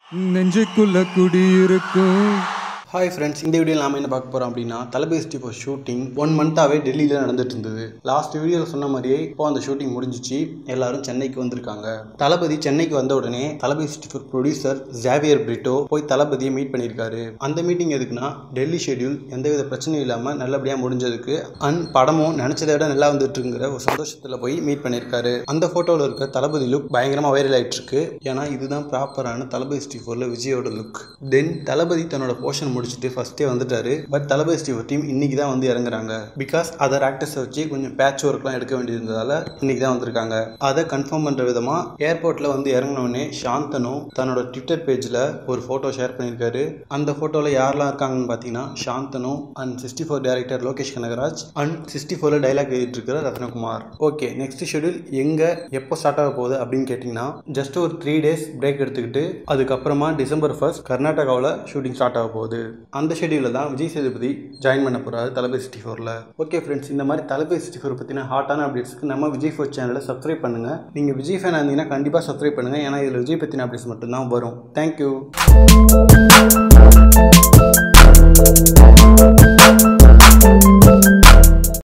நெஞ்சுக்குள்ள குடியிருக்கும் hi friends இந்த வீடியோ நாம என்ன பார்க்க போகிறோம் அப்படின்னா தளபதி ஸ்டீஃபோ ஷூட்டிங் ஒன் மந்த்தாகவே டெல்லியில் நடந்துட்டு இருந்தது லாஸ்ட் வீடியோவில் சொன்ன மாதிரியே இப்போ அந்த ஷூட்டிங் முடிஞ்சிச்சு எல்லாரும் சென்னைக்கு வந்திருக்காங்க தளபதி சென்னைக்கு வந்த உடனே தளபதி ஸ்டீஃபோ ப்ரொடியூசர் ஜாவியர் பிரிட்டோ போய் தளபதியை மீட் பண்ணியிருக்காரு அந்த மீட்டிங் எதுக்குன்னா டெல்லி ஷெட்யூல் எந்தவித பிரச்சனையும் இல்லாமல் நல்லபடியாக முடிஞ்சதுக்கு அண்ட் படமும் நினச்சதை விட நல்லா வந்துட்டுங்கிற ஒரு சந்தோஷத்தில் போய் மீட் பண்ணியிருக்காரு அந்த ஃபோட்டோவில் இருக்க தளபதி லுக் பயங்கரமாக வைரல் ஆயிட்டு இருக்கு ஏன்னா இதுதான் ப்ராப்பரான தளபதி ஸ்டீஃபோரில் விஜயோட லுக் தென் தளபதி தன்னோட போர்ஷன் முடிச்சுட்டு ஃபர்ஸ்டே வந்துட்டாரு பட் தளபதி ஸ்டீஃபோ டீம் இன்னைக்கு தான் வந்து இறங்குறாங்க பிகாஸ் அதர் ஆக்டர்ஸை வச்சு கொஞ்சம் பேட்ச் ஒர்க்லாம் எடுக்க வேண்டியிருந்ததால இன்னைக்கு தான் வந்திருக்காங்க அதை கன்ஃபார்ம் பண்ணுற விதமாக ஏர்போர்ட்டில் வந்து இறங்கினோடனே சாந்தனு தன்னோட ட்விட்டர் பேஜில் ஒரு ஃபோட்டோ ஷேர் பண்ணியிருக்காரு அந்த ஃபோட்டோவில் யாரெல்லாம் இருக்காங்கன்னு பார்த்தீங்கன்னா Shanthanu and sixty four director Lokesh Kanagaraj and sixty ஃபோரில் டைலாக் எழுதிட்டு இருக்கிற ரத்னகுமார் ஓகே நெக்ஸ்ட் ஷெடியூல் எங்கே எப்போ ஸ்டார்ட் ஆக போகுது அப்படின்னு கேட்டிங்கன்னா ஜஸ்ட் ஒரு த்ரீ டேஸ் பிரேக் எடுத்துக்கிட்டு அதுக்கப்புறமா டிசம்பர் ஃபர்ஸ்ட் கர்நாடகாவில் ஷூட்டிங் ஸ்டார்ட் ஆக போகுது அந்த ஷெடியூலில் தான் விஜய் சேதுபதி ஜாயின் பண்ண போகிறாரு தளபதி சிக்ஸ்டி ஃபோரில் ஓகே ஃப்ரெண்ட்ஸ் இந்த மாதிரி தளபதி சிக்ஸ்டி ஃபோர் பற்றின ஹாட்டான அப்டேட்ஸ்க்கு நம்ம விஜய் ஃபோர் சேனலை சப்ஸ்கிரைப் பண்ணுங்கள் நீங்கள் விஜய் ஃபேனாக இருந்தீங்கன்னா கண்டிப்பாக சப்ஸ்கிரைப் பண்ணுங்கள் ஏன்னா இதில் விஜய் பற்றின அப்டேட்ஸ் மட்டும்தான் வரும் தேங்க்யூ